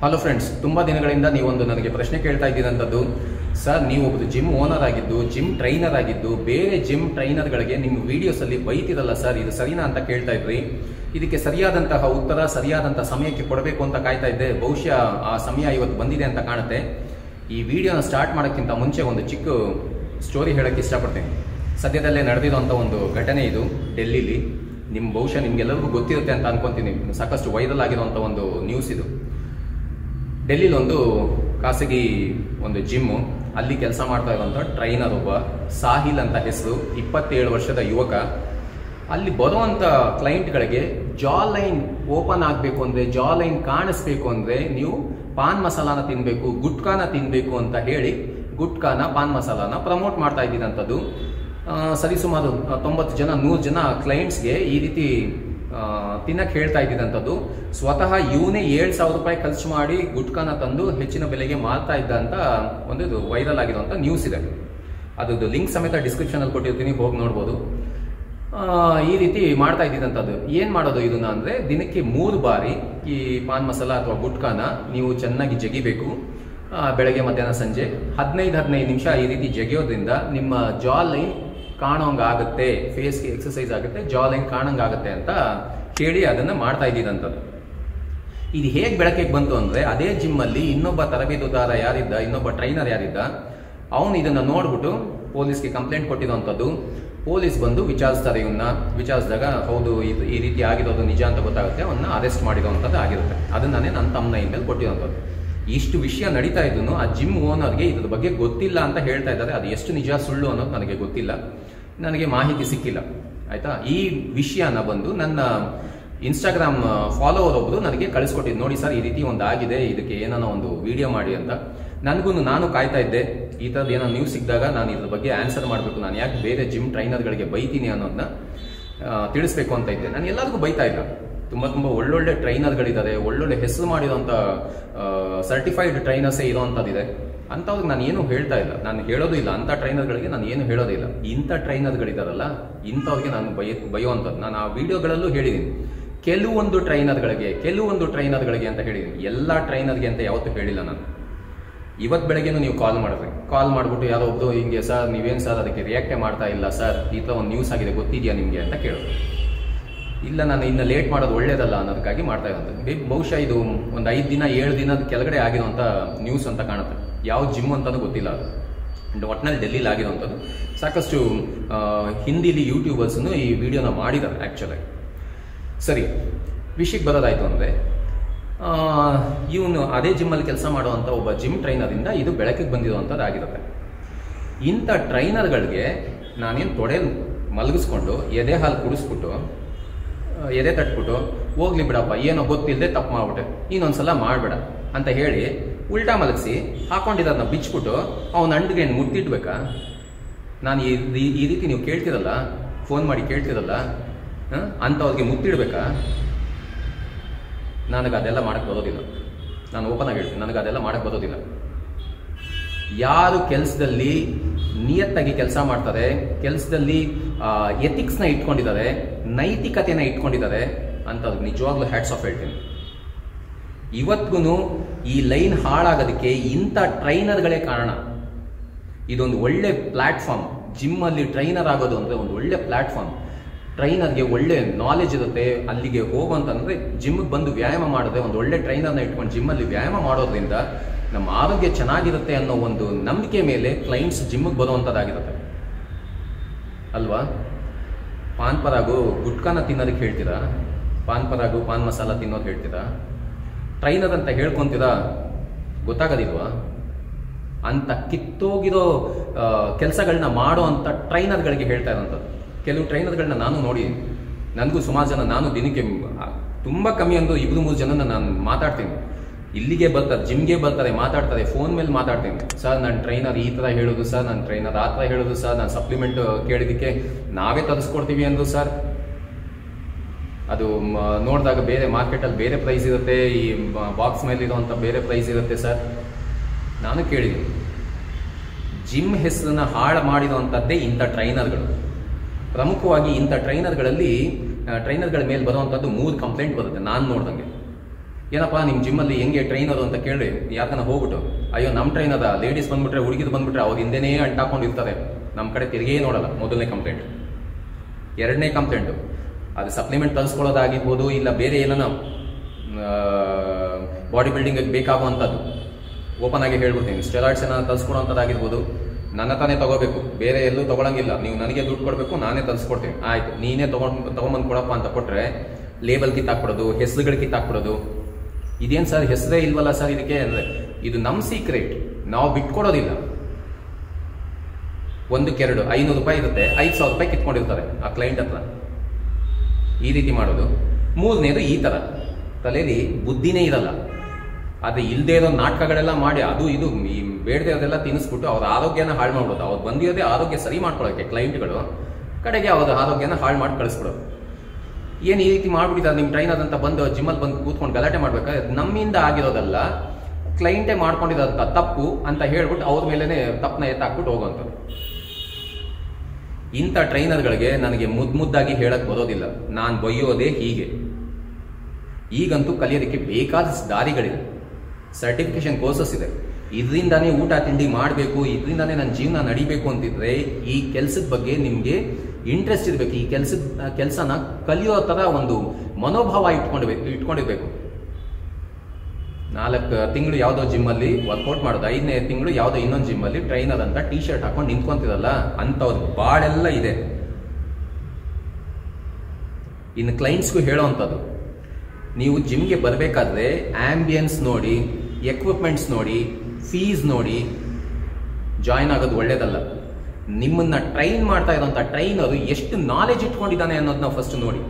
Hello friends ತುಂಬಾ ದಿನಗಳಿಂದ ನೀವೊಂದು ನನಗೆ ಪ್ರಶ್ನೆ ಕೇಳ್ತಾ ಇದ್ದೀರಂಥದ್ದು ಸರ್ ನೀವು ಒಬ್ಬರು ಜಿಮ್ ಓನರ್ ಆಗಿದ್ದು ಜಿಮ್ ಟ್ರೈನರ್ ಆಗಿದ್ದು ಬೇರೆ ಜಿಮ್ ಟ್ರೈನರ್ಗಳಿಗೆ ನಿಮ್ಮ ವಿಡಿಯೋಸ್ ಅಲ್ಲಿ ಬೈತಿರಲ್ಲ ಸರ್ ಇದು ಸರಿನಾ ಅಂತ ಕೇಳ್ತಾ ಇದ್ರಿ ಇದಕ್ಕೆ ಸರಿಯಾದಂತಹ ಉತ್ತರ ಸರಿಯಾದಂತಹ ಸಮಯಕ್ಕೆ ಕೊಡಬೇಕು ಅಂತ ಕಾಯ್ತಾ ಇದ್ದೆ ಬಹುಶಃ ಆ ಸಮಯ ಇವತ್ತು ಬಂದಿದೆ ಅಂತ ಕಾಣುತ್ತೆ ಈ ವಿಡಿಯೋನ ಸ್ಟಾರ್ಟ್ ಮಾಡೋಕ್ಕಿಂತ ಮುಂಚೆ ಒಂದು ಚಿಕ್ಕ ಸ್ಟೋರಿ ಹೇಳಕ್ಕೆ ಇಷ್ಟಪಡ್ತೀನಿ ಸದ್ಯದಲ್ಲೇ ನಡೆದಿರುವಂಥ ಒಂದು ಘಟನೆ ಇದು ಡೆಲ್ಲಿಲಿ ನಿಮ್ಮ ಬಹುಶಃ ನಿಮ್ಗೆಲ್ಲರಿಗೂ ಗೊತ್ತಿರುತ್ತೆ ಅಂತ ಅನ್ಕೊಂತೀನಿ ಸಾಕಷ್ಟು ವೈರಲ್ ಆಗಿರುವಂಥ ಒಂದು ನ್ಯೂಸ್ ಇದು ಡೆಲ್ಲಿಲಿ ಒಂದು ಖಾಸಗಿ ಒಂದು ಜಿಮ್ಮು ಅಲ್ಲಿ ಕೆಲಸ ಮಾಡ್ತಾ ಇರುವಂಥ ಟ್ರೈನರ್ ಒಬ್ಬ ಸಾಹಿಲ್ ಅಂತ ಹೆಸರು ಇಪ್ಪತ್ತೇಳು ವರ್ಷದ ಯುವಕ ಅಲ್ಲಿ ಬರುವಂಥ ಕ್ಲೈಂಟ್ಗಳಿಗೆ ಜಾ ಲೈನ್ ಓಪನ್ ಆಗಬೇಕು ಅಂದರೆ ಜಾ ಲೈನ್ ಕಾಣಿಸ್ಬೇಕು ಅಂದರೆ ನೀವು ಪಾನ್ ಮಸಾಲಾನ ತಿನ್ನಬೇಕು ಗುಟ್ಕಾನ ತಿನ್ನಬೇಕು ಅಂತ ಹೇಳಿ ಗುಟ್ಕಾನ ಪಾನ್ ಮಸಾಲಾನ ಪ್ರಮೋಟ್ ಮಾಡ್ತಾ ಇದ್ದಿದ್ದಂಥದ್ದು ಆ, ಸರಿಸುಮಾರು ತೊಂಬತ್ತು ಜನ ನೂರು ಜನ ಕ್ಲೈಂಟ್ಸ್ಗೆ ಈ ರೀತಿ ಆ, ತಿನ್ನಕ್ಕೆ ಹೇಳ್ತಾ ಇದ್ದಿದ್ದಂಥದ್ದು ಸ್ವತಃ ಇವನೇ ಏಳು ಸಾವಿರ ರೂಪಾಯಿ ಖರ್ಚು ಮಾಡಿ ಗುಟ್ಕಾನ ತಂದು ಹೆಚ್ಚಿನ ಬೆಲೆಗೆ ಮಾರ್ತಾ ಇದ್ದ ಅಂತ ಒಂದು ವೈರಲ್ ಆಗಿರುವಂಥ ನ್ಯೂಸ್ ಇದೆ ಅದ್ರದ್ದು ಲಿಂಕ್ ಸಮೇತ ಡಿಸ್ಕ್ರಿಪ್ಷನ್ ಅಲ್ಲಿ ಕೊಟ್ಟಿರ್ತೀನಿ ಹೋಗಿ ನೋಡ್ಬೋದು ಆ, ಈ ರೀತಿ ಮಾಡ್ತಾ ಇದ್ದಿದ್ದಂಥದ್ದು ಏನ್ ಮಾಡೋದು ಇದನ್ನ ಅಂದ್ರೆ ದಿನಕ್ಕೆ ಮೂರು ಬಾರಿ ಈ ಪಾನ್ ಮಸಾಲ ಅಥವಾ ಗುಟ್ಕಾನ ನೀವು ಚೆನ್ನಾಗಿ ಜಗಿಬೇಕು ಆ, ಬೆಳಗ್ಗೆ ಮಧ್ಯಾಹ್ನ ಸಂಜೆ ಹದಿನೈದು ಹದಿನೈದು ನಿಮಿಷ ಈ ರೀತಿ ಜಗಿಯೋದ್ರಿಂದ ನಿಮ್ಮ ಜಾ ಲೈನ್ ಕಾಣೋಂಗ್ ಆಗುತ್ತೆ ಫೇಸ್ಗೆ ಎಕ್ಸಸೈಸ್ ಆಗುತ್ತೆ ಜಾ ಲೈನ್ ಕಾಣಂಗ್ ಆಗುತ್ತೆ ಅಂತ ಹೇಳಿ ಅದನ್ನ ಮಾಡ್ತಾ ಇದ್ದಿದ್ದಂಥದ್ದು ಇದು ಹೇಗೆ ಬೆಳಕಿಗೆ ಬಂತು ಅಂದ್ರೆ ಅದೇ ಜಿಮ್ ಅಲ್ಲಿ ಇನ್ನೊಬ್ಬ ತರಬೇತುದಾರ ಯಾರಿದ್ದ ಇನ್ನೊಬ್ಬ ಟ್ರೈನರ್ ಯಾರಿದ್ದ ಅವನು ಇದನ್ನ ನೋಡ್ಬಿಟ್ಟು ಪೊಲೀಸ್ಗೆ ಕಂಪ್ಲೇಂಟ್ ಕೊಟ್ಟಿರುವಂಥದ್ದು ಪೊಲೀಸ್ ಬಂದು ವಿಚಾರಿಸ್ತಾರೆ ಇವನ್ನ ವಿಚಾರಿಸಿದಾಗ ಹೌದು ಇದು ಈ ರೀತಿ ಆಗಿರೋದು ನಿಜ ಅಂತ ಗೊತ್ತಾಗುತ್ತೆ ಅವನ್ನ ಅರೆಸ್ಟ್ ಮಾಡಿರುವಂಥದ್ದು ಆಗಿರುತ್ತೆ ಅದನ್ನೇ ನನ್ನ ತಮ್ಮನ ಇಮೇಲ್ ಕೊಟ್ಟಿರುವಂಥದ್ದು ಇಷ್ಟು ವಿಷಯ ನಡೀತಾ ಇದ್ದು ಆ ಜಿಮ್ ಓನರ್ಗೆ ಇದ್ರ ಬಗ್ಗೆ ಗೊತ್ತಿಲ್ಲ ಅಂತ ಹೇಳ್ತಾ ಇದ್ದಾರೆ ಅದು ಎಷ್ಟು ನಿಜ ಸುಳ್ಳು ಅನ್ನೋದು ನನಗೆ ಗೊತ್ತಿಲ್ಲ ನನಗೆ ಮಾಹಿತಿ ಸಿಕ್ಕಿಲ್ಲ ಆಯ್ತಾ ಈ ವಿಷಯನ ಬಂದು ನನ್ನ ಇನ್ಸ್ಟಾಗ್ರಾಮ್ ಫಾಲೋವರ್ ಒಬ್ರು ನನಗೆ ಕಳಿಸ್ಕೊಟ್ಟಿದ್ದು ನೋಡಿ ಸರ್ ಈ ರೀತಿ ಒಂದು ಆಗಿದೆ ಇದಕ್ಕೆ ಏನಾನ ಒಂದು ವಿಡಿಯೋ ಮಾಡಿ ಅಂತ ನನಗೂ ನಾನು ಕಾಯ್ತಾ ಇದ್ದೆ ಈ ಥರದ್ದು ಏನೋ ನ್ಯೂಸ್ ಸಿಕ್ಕಿದಾಗ ನಾನು ಇದ್ರ ಬಗ್ಗೆ ಆನ್ಸರ್ ಮಾಡಬೇಕು ನಾನು ಯಾಕೆ ಬೇರೆ ಜಿಮ್ ಟ್ರೈನರ್ಗಳಿಗೆ ಬೈತೀನಿ ಅನ್ನೋದನ್ನ ಆ, ತಿಳಿಸ್ಬೇಕು ಅಂತ ಇದ್ದೆ ನಾನು ಎಲ್ಲರಿಗೂ ಬೈತಾ ಇಲ್ಲ ತುಂಬ ತುಂಬ ಒಳ್ಳೊಳ್ಳೆ ಟ್ರೈನರ್ಗಳಿದ್ದಾರೆ ಒಳ್ಳೊಳ್ಳೆ ಹೆಸರು ಮಾಡಿರೋಂಥ ಸರ್ಟಿಫೈಡ್ ಟ್ರೈನರ್ಸೇ ಇರೋವಂಥದ್ದಿದೆ ಅಂಥವ್ರಿಗೆ ನಾನು ಏನು ಹೇಳ್ತಾ ಇಲ್ಲ ನಾನು ಹೇಳೋದು ಇಲ್ಲ ಅಂಥ ಟ್ರೈನರ್ಗಳಿಗೆ ನಾನು ಏನು ಹೇಳೋದಿಲ್ಲ ಇಂಥ ಟ್ರೈನರ್ಗಳಿದಾರಲ್ಲ ಇಂಥವ್ರಿಗೆ ನಾನು ಬಯ ಬೈಯುವಂಥದ್ದು ನಾನು ಆ ವಿಡಿಯೋಗಳಲ್ಲೂ ಹೇಳಿದ್ದೀನಿ ಕೆಲವೊಂದು ಟ್ರೈನರ್ಗಳಿಗೆ ಕೆಲವೊಂದು ಟ್ರೈನರ್ಗಳಿಗೆ ಅಂತ ಹೇಳಿದ್ದೀನಿ ಎಲ್ಲ ಟ್ರೈನರ್ಗೆ ಅಂತ ಯಾವತ್ತೂ ಹೇಳಿಲ್ಲ ನಾನು ಇವತ್ತು ಬೆಳಗ್ಗೆನೂ ನೀವು ಕಾಲ್ ಮಾಡಿದ್ರಿ ಕಾಲ್ ಮಾಡಿಬಿಟ್ಟು ಯಾರೋ ಒಬ್ರು ಹಿಂಗೆ ಸರ್ ನೀವೇನು ಸರ್ ಅದಕ್ಕೆ ರಿಯಾಕ್ಟೇ ಮಾಡ್ತಾ ಇಲ್ಲ ಸರ್ ಈ ಥರ ಒಂದು ನ್ಯೂಸ್ ಆಗಿದೆ ಗೊತ್ತಿದೆಯಾ ನಿಮಗೆ ಅಂತ ಕೇಳಿದ್ರು ಇಲ್ಲ ನಾನು ಇನ್ನು ಲೇಟ್ ಮಾಡೋದು ಒಳ್ಳೇದಲ್ಲ ಅನ್ನೋದಕ್ಕಾಗಿ ಮಾಡ್ತಾ ಇರೋದು ಬಹುಶಃ ಇದು ಒಂದು ಐದು ದಿನ ಏಳು ದಿನದ ಕೆಳಗಡೆ ಆಗಿರುವಂಥ ನ್ಯೂಸ್ ಅಂತ ಕಾಣುತ್ತೆ ಯಾವ ಜಿಮ್ ಅಂತಲೂ ಗೊತ್ತಿಲ್ಲ ಅದು ಅಂಡ್ ಒಟ್ನಲ್ಲಿ ಡೆಲ್ಲಿಲಿ ಆಗಿರುವಂಥದ್ದು ಸಾಕಷ್ಟು ಆ, ಹಿಂದಿಲಿ ಯೂಟ್ಯೂಬರ್ಸ್ನು ಈ ವಿಡಿಯೋನ ಮಾಡಿದ್ದಾರೆ ಆ್ಯಕ್ಚುಲಾಗಿ ಸರಿ ವಿಷಯಕ್ಕೆ ಬರೋದಾಯ್ತು ಅಂದರೆ ಇವನು ಅದೇ ಜಿಮ್ಮಲ್ಲಿ ಕೆಲಸ ಮಾಡುವಂಥ ಒಬ್ಬ ಜಿಮ್ ಟ್ರೈನರಿಂದ ಇದು ಬೆಳಕಿಗೆ ಬಂದಿರುವಂಥದ್ದಾಗಿರುತ್ತೆ ಇಂಥ ಟ್ರೈನರ್ಗಳಿಗೆ ನಾನೇನು ತೊಡೆ ಮಲಗಿಸ್ಕೊಂಡು ಎದೆ ಹಾಲು ಕುಡಿಸ್ಬಿಟ್ಟು ಆ, ಎದೆ ತಟ್ಬಿಟ್ಟು ಹೋಗ್ಲಿ ಬಿಡಪ್ಪ ಏನೋ ಗೊತ್ತಿಲ್ಲದೆ ತಪ್ಪು ಮಾಡ್ಬಿಟ್ಟೆ ಇನ್ನೊಂದ್ಸಲ ಮಾಡಬೇಡ ಅಂತ ಹೇಳಿ ಉಲ್ಟಾ ಮಲಗಿಸಿ ಹಾಕೊಂಡಿರೋದನ್ನ ಬಿಚ್ಬಿಟ್ಟು ಅವನ ಅಂಡಿಗೆ ಮುತ್ತಿಡ್ಬೇಕಾ ನಾನು ಈ ಈ- ಈ ರೀತಿ ನೀವು ಕೇಳ್ತಿರಲ್ಲ ಫೋನ್ ಮಾಡಿ ಕೇಳ್ತಿರಲ್ಲ ಆ, ಅಂಥವ್ರಿಗೆ ಮುತ್ತಿಡ್ಬೇಕಾ ನನಗೆ ಅದೆಲ್ಲ ಮಾಡಕ್ಕೆ ಬರೋದಿಲ್ಲ ನಾನು ಓಪನ್ ಆಗಿ ಹೇಳ್ತೀನಿ ನನಗೆ ಅದೆಲ್ಲ ಮಾಡಕ್ಕೆ ಬರೋದಿಲ್ಲ ಯಾರು ಕೆಲಸದಲ್ಲಿ ನಿಯತ್ತಾಗಿ ಕೆಲಸ ಮಾಡ್ತಾರೆ ಕೆಲಸದಲ್ಲಿ ಎಥಿಕ್ಸ್ನ ಇಟ್ಕೊಂಡಿದ್ದಾರೆ ನೈತಿಕತೆನ ಇಟ್ಕೊಂಡಿದ್ದಾರೆ ಅಂತ ನಿಜವಾಗ್ಲೂ ಹ್ಯಾಟ್ಸ್ ಆಫ್ ಹೇಳ್ತೀನಿ ಇವತ್ತಿಗೂ ಈ ಲೈನ್ ಹಾಳಾಗೋದಕ್ಕೆ ಇಂಥ ಟ್ರೈನರ್ಗಳೇ ಕಾರಣ ಇದೊಂದು ಒಳ್ಳೆ ಪ್ಲಾಟ್ಫಾರ್ಮ್ ಜಿಮ್ ಅಲ್ಲಿ ಟ್ರೈನರ್ ಆಗೋದು ಅಂದ್ರೆ ಒಂದು ಒಳ್ಳೆ ಪ್ಲಾಟ್ಫಾರ್ಮ್ ಟ್ರೈನರ್ಗೆ ಒಳ್ಳೆ ನಾಲೆಜ್ ಇರುತ್ತೆ ಅಲ್ಲಿಗೆ ಹೋಗುವಂತಂದ್ರೆ ಜಿಮ್ಗೆ ಬಂದು ವ್ಯಾಯಾಮ ಮಾಡಿದ್ರೆ ಒಂದು ಒಳ್ಳೆ ಟ್ರೈನರ್ನ ಇಟ್ಕೊಂಡು ಜಿಮ್ಮಲ್ಲಿ ವ್ಯಾಯಾಮ ಮಾಡೋದ್ರಿಂದ ನಮ್ಮ ಆರೋಗ್ಯ ಚೆನ್ನಾಗಿರುತ್ತೆ ಅನ್ನೋ ಒಂದು ನಂಬಿಕೆ ಮೇಲೆ ಕ್ಲೈಂಟ್ಸ್ ಜಿಮ್ಗೆ ಬರುವಂಥದ್ದಾಗಿರುತ್ತೆ ಅಲ್ವಾ ಪಾನ್ ಪರಾಗು ಗುಟ್ಕಾನ ತಿನ್ನೋದಕ್ಕೆ ಹೇಳ್ತೀರಾ ಪಾನ್ ಪರಾಗು ಪಾನ್ ಮಸಾಲ ತಿನ್ನೋದು ಹೇಳ್ತೀರಾ ಟ್ರೈನರ್ ಅಂತ ಹೇಳ್ಕೊಂತೀರಾ ಗೊತ್ತಾಗೋದಿಲ್ವಾ ಅಂತ ಕಿತ್ತೋಗಿರೋ ಕೆಲಸಗಳನ್ನ ಮಾಡೋ ಅಂತ ಟ್ರೈನರ್ಗಳಿಗೆ ಹೇಳ್ತಾ ಇರೋಂಥದ್ದು ಕೆಲವು ಟ್ರೈನರ್ಗಳನ್ನ ನಾನು ನೋಡಿದ್ದೀನಿ ನನಗೂ ಸುಮಾರು ಜನ ನಾನು ದಿನಕ್ಕೆ ಮ್- ತುಂಬ ಕಮ್ಮಿ ಅಂದು ಇಬ್ರು ಮೂರು ಜನನ ನಾನು ಮಾತಾಡ್ತೀನಿ ಇಲ್ಲಿಗೆ ಬರ್ತಾರೆ ಜಿಮ್ಗೆ ಬರ್ತಾರೆ ಮಾತಾಡ್ತಾರೆ ಫೋನ್ ಮೇಲೆ ಮಾತಾಡ್ತೀನಿ ಸರ್ ನನ್ನ ಟ್ರೈನರ್ ಈ ಥರ ಹೇಳೋದು ಸರ್ ನನ್ನ ಟ್ರೈನರ್ ಆ ಥರ ಹೇಳೋದು ಸರ್ ನಾನು ಸಪ್ಲಿಮೆಂಟ್ ಕೇಳಿದ್ದಕ್ಕೆ ನಾವೇ ತರಿಸ್ಕೊಡ್ತೀವಿ ಅಂದ್ರು ಸರ್ ಅದು ಮ- ನೋಡಿದಾಗ ಬೇರೆ ಮಾರ್ಕೆಟಲ್ಲಿ ಬೇರೆ ಪ್ರೈಸ್ ಇರುತ್ತೆ ಈ ಬಾಕ್ಸ್ ಮೇಲೆ ಇರುವಂಥ ಬೇರೆ ಪ್ರೈಸ್ ಇರುತ್ತೆ ಸರ್ ನಾನು ಕೇಳಿದ್ದೀನಿ ಜಿಮ್ ಹೆಸರನ್ನ ಹಾಳು ಮಾಡಿರುವಂಥದ್ದೇ ಇಂಥ ಟ್ರೈನರ್ಗಳು ಪ್ರಮುಖವಾಗಿ ಇಂಥ ಟ್ರೈನರ್ಗಳಲ್ಲಿ ಟ್ರೈನರ್ಗಳ ಮೇಲೆ ಬರುವಂಥದ್ದು ಮೂರು ಕಂಪ್ಲೇಂಟ್ ಬರುತ್ತೆ ನಾನು ನೋಡ್ದಂಗೆ ಏನಪ್ಪ ನಿಮ್ಮ ಜಿಮ್ಮಲ್ಲಿ ಹೆಂಗೆ ಟ್ರೈನರು ಅಂತ ಕೇಳಿ ಯಾಕನ ಹೋಗ್ಬಿಟ್ಟು ಅಯ್ಯೋ ನಮ್ಮ ಟ್ರೈನ್ ಅದ ಲೇಡೀಸ್ ಬಂದ್ಬಿಟ್ರೆ ಹುಡುಗಿದು ಬಂದ್ಬಿಟ್ರೆ ಅವ್ರು ಹಿಂದೆನೇ ಅಂಟಾಕೊಂಡಿರ್ತಾರೆ ನಮ್ಮ ಕಡೆ ತಿರುಗೇ ನೋಡಲ್ಲ ಮೊದಲನೇ ಕಂಪ್ಲೇಂಟ್ ಎರಡನೇ ಕಂಪ್ಲೇಂಟು ಅದು ಸಪ್ಲಿಮೆಂಟ್ ತರಿಸ್ಕೊಳ್ಳೋದಾಗಿರ್ಬೋದು ಇಲ್ಲ ಬೇರೆ ಏನನ ಬಾಡಿ ಬಿಲ್ಡಿಂಗ್ ಬೇಕಾಗುವಂಥದ್ದು ಓಪನ್ ಆಗಿ ಹೇಳ್ಬಿಡ್ತೀನಿ ಸ್ಟೆರಾಯ್ಡ್ಸ್ ಏನಾದ್ರು ತರಿಸ್ಕೊಡೋಂಥದ್ದಾಗಿರ್ಬೋದು ನನ್ನ ತಾನೇ ತಗೋಬೇಕು ಬೇರೆ ಎಲ್ಲೂ ತಗೊಳಂಗಿಲ್ಲ ನೀವು ನನಗೆ ದುಡ್ಡು ಕೊಡಬೇಕು ನಾನೇ ತರಿಸ್ಕೊಡ್ತೀನಿ ಆಯ್ತು ನೀನೇ ತಗೊಂಡ್ ತಗೊಂಬಂದು ಕೊಡಪ್ಪ ಅಂತ ಕೊಟ್ರೆ ಲೇಬಲ್ ಕಿತ್ತಾಕ್ಬಿಡೋದು ಹೆಸರುಗಳು ಕಿತ್ತಾಕ್ಬಿಡೋದು ಇದೇನು ಸರ್ ಹೆಸರೇ ಇಲ್ವಲ್ಲ ಸರ್ ಇದಕ್ಕೆ ಅಂದ್ರೆ ಇದು ನಮ್ಮ ಸೀಕ್ರೆಟ್ ನಾವು ಬಿಟ್ಕೊಡೋದಿಲ್ಲ ಒಂದಕ್ಕೆರಡು ಐನೂರು ರೂಪಾಯಿ ಇರುತ್ತೆ ಐದು ಸಾವಿರ ರೂಪಾಯಿ ಕಿತ್ಕೊಂಡಿರ್ತಾರೆ ಆ ಕ್ಲೈಂಟ್ ಹತ್ರ ಈ ರೀತಿ ಮಾಡೋದು ಮೂರನೇದು ಈ ಥರ ತಲೆಯಲ್ಲಿ ಬುದ್ಧಿನೇ ಇರಲ್ಲ ಆದರೆ ಇಲ್ಲದೆ ಇರೋ ನಾಟಕಗಳೆಲ್ಲ ಮಾಡಿ ಅದು ಇದು ಈ ಬೇಡದೆ ಅದೆಲ್ಲ ತಿನ್ನಿಸ್ಬಿಟ್ಟು ಅವ್ರ ಆರೋಗ್ಯನ ಹಾಳು ಮಾಡ್ಬೋದು ಅವ್ರು ಬಂದಿರೋದೇ ಆರೋಗ್ಯ ಸರಿ ಮಾಡ್ಕೊಳ್ಳೋಕೆ ಕ್ಲೈಂಟ್ಗಳು ಕಡೆಗೆ ಅವ್ರ ಆರೋಗ್ಯನ ಹಾಳು ಮಾಡಿ ಕಳಿಸ್ಬಿಡೋದು ಏನು ಈ ರೀತಿ ಮಾಡ್ಬಿಟ್ಟಿದ್ದಾರೆ ನಿಮ್ಮ ಟ್ರೈನರ್ ಅಂತ ಬಂದು ಜಿಮ್ಮಲ್ಲಿ ಬಂದು ಕೂತ್ಕೊಂಡು ಗಲಾಟೆ ಮಾಡ್ಬೇಕಾದ್ರೆ ನಮ್ಮಿಂದ ಆಗಿರೋದಲ್ಲ ಕ್ಲೈಂಟೇ ಮಾಡ್ಕೊಂಡಿರೋಂಥ ತಪ್ಪು ಅಂತ ಹೇಳ್ಬಿಟ್ಟು ಅವ್ರ ಮೇಲೇನೆ ತಪ್ಪನ್ನ ಎತ್ತಾಕ್ಬಿಟ್ಟು ಹೋಗುವಂಥದ್ದು ಇಂಥ ಟ್ರೈನರ್ಗಳಿಗೆ ನನಗೆ ಮುದ್ದು ಮುದ್ದಾಗಿ ಹೇಳಕ್ ಬರೋದಿಲ್ಲ ನಾನು ಬೈಯೋದೇ ಹೀಗೆ ಈಗಂತೂ ಕಲಿಯೋದಕ್ಕೆ ಬೇಕಾದ ದಾರಿಗಳಿದೆ ಸರ್ಟಿಫಿಕೇಶನ್ ಕೋರ್ಸಸ್ ಇದೆ ಇದರಿಂದಾನೇ ಊಟ ತಿಂಡಿ ಮಾಡಬೇಕು ಇದರಿಂದಾನೇ ನನ್ನ ಜೀವನ ನಡಿಬೇಕು ಅಂತಿದ್ರೆ ಈ ಕೆಲಸದ ಬಗ್ಗೆ ನಿಮಗೆ ಇಂಟ್ರೆಸ್ಟ್ ಇರಬೇಕು ಈ ಕೆಲಸದ ಕೆಲಸನ ಕಲಿಯೋ ಥರ ಒಂದು ಮನೋಭಾವ ಇಟ್ಕೊಂಡಿರ್ಬೇಕು ಇಟ್ಕೊಂಡಿರ್ಬೇಕು ನಾಲ್ಕು ತಿಂಗಳು ಯಾವುದೋ ಜಿಮ್ಮಲ್ಲಿ ವರ್ಕೌಟ್ ಮಾಡೋದು ಐದನೇ ತಿಂಗಳು ಯಾವುದೋ ಇನ್ನೊಂದು ಜಿಮ್ಮಲ್ಲಿ ಟ್ರೈನರ್ ಅಂತ ಟಿ ಶರ್ಟ್ ಹಾಕೊಂಡು ನಿಂತ್ಕೊಂತಿರಲ್ಲ ಅಂಥವ್ರು ಬಾಳೆಲ್ಲ ಇದೆ ಇನ್ನು ಕ್ಲೈಂಟ್ಸ್ಗೂ ಹೇಳೋವಂಥದ್ದು ನೀವು ಜಿಮ್ಗೆ ಬರಬೇಕಾದ್ರೆ ಆಂಬಿಯನ್ಸ್ ನೋಡಿ ಎಕ್ವಿಪ್ಮೆಂಟ್ಸ್ ನೋಡಿ ಫೀಸ್ ನೋಡಿ ಜಾಯ್ನ್ ಆಗೋದು ಒಳ್ಳೇದಲ್ಲ ನಿಮ್ಮನ್ನ ಟ್ರೈನ್ ಮಾಡ್ತಾ ಇರೋಂಥ ಟ್ರೈನರು ಎಷ್ಟು ನಾಲೆಜ್ ಇಟ್ಕೊಂಡಿದ್ದಾನೆ ಅನ್ನೋದನ್ನ ಫಸ್ಟ್ ನೋಡಿ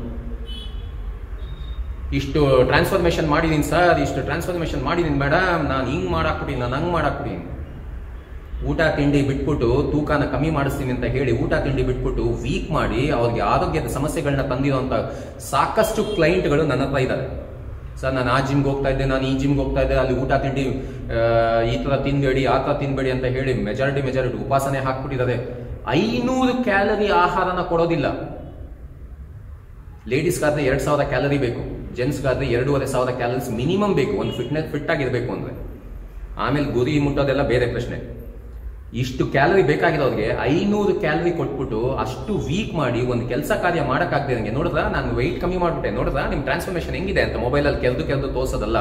ಇಷ್ಟು ಟ್ರಾನ್ಸ್ಫಾರ್ಮೇಶನ್ ಮಾಡಿದೀನಿ ಸರ್ ಇಷ್ಟು ಟ್ರಾನ್ಸ್ಫಾರ್ಮೇಶನ್ ಮಾಡಿದೀನಿ ಮೇಡಮ್ ನಾನು ಹಿಂಗ್ ಮಾಡಾಕ್ಬಿಟ್ಟಿನಿ ನಾನು ಹಂಗ್ ಮಾಡಾಕ್ಬಿಟ್ಟಿನಿ ಊಟ ತಿಂಡಿ ಬಿಟ್ಬಿಟ್ಟು ತೂಕನ ಕಮ್ಮಿ ಮಾಡಿಸ್ತೀನಿ ಅಂತ ಹೇಳಿ ಊಟ ತಿಂಡಿ ಬಿಟ್ಬಿಟ್ಟು ವೀಕ್ ಮಾಡಿ ಅವ್ರಿಗೆ ಆರೋಗ್ಯದ ಸಮಸ್ಯೆಗಳನ್ನ ತಂದಿರೋಂಥ ಸಾಕಷ್ಟು ಕ್ಲೈಂಟ್ಗಳು ನನ್ನ ಹತ್ರ ಇದ್ದಾರೆ ಸರ್ ನಾನು ಆ ಜಿಮ್ಗೆ ಹೋಗ್ತಾ ಇದ್ದೆ ನಾನು ಈ ಜಿಮ್ಗೆ ಹೋಗ್ತಾ ಇದ್ದೆ ಅಲ್ಲಿ ಊಟ ತಿಂಡಿ ಆ, ಈ ಥರ ತಿನ್ಬೇಡಿ ಆ ಥರ ತಿನ್ಬೇಡಿ ಅಂತ ಹೇಳಿ ಮೆಜಾರಿಟಿ ಮೆಜಾರಿಟಿ ಉಪಾಸನೆ ಹಾಕ್ಬಿಟ್ಟಿದ್ದಾರೆ ಐನೂರು ಕ್ಯಾಲರಿ ಆಹಾರನ ಕೊಡೋದಿಲ್ಲ ಲೇಡೀಸ್ಗಾದ್ರೆ ಎರಡು ಸಾವಿರ ಕ್ಯಾಲರಿ ಬೇಕು ಜೆಂಟ್ಸ್ಗಾದ್ರೆ ಎರಡೂವರೆ ಸಾವಿರ ಕ್ಯಾಲರೀಸ್ ಮಿನಿಮಮ್ ಬೇಕು ಒಂದು ಫಿಟ್ನೆಸ್ ಫಿಟ್ ಆಗಿರಬೇಕು ಅಂದ್ರೆ ಆಮೇಲೆ ಗುರಿ ಮುಟ್ಟೋದೆಲ್ಲ ಬೇರೆ ಪ್ರಶ್ನೆ ಇಷ್ಟು ಕ್ಯಾಲರಿ ಬೇಕಾಗಿರೋರಿಗೆ ಐನೂರು ಕ್ಯಾಲರಿ ಕೊಟ್ಬಿಟ್ಟು ಅಷ್ಟು ವೀಕ್ ಮಾಡಿ ಒಂದು ಕೆಲಸ ಕಾರ್ಯ ಮಾಡೋಕ್ಕಾಗದೆ ನನಗೆ ನೋಡಿದ್ರ ನಾನು ವೆಯ್ಟ್ ಕಮ್ಮಿ ಮಾಡ್ಬಿಟ್ಟೆ ನೋಡಿದ್ರ ನಿಮ್ಮ ಟ್ರಾನ್ಸ್ಫಾರ್ಮೇಶನ್ ಹೆಂಗಿದೆ ಅಂತ ಮೊಬೈಲಲ್ಲಿ ಕೆರೆದು ಕೆರೆದು ತೋರ್ಸೋದಲ್ಲ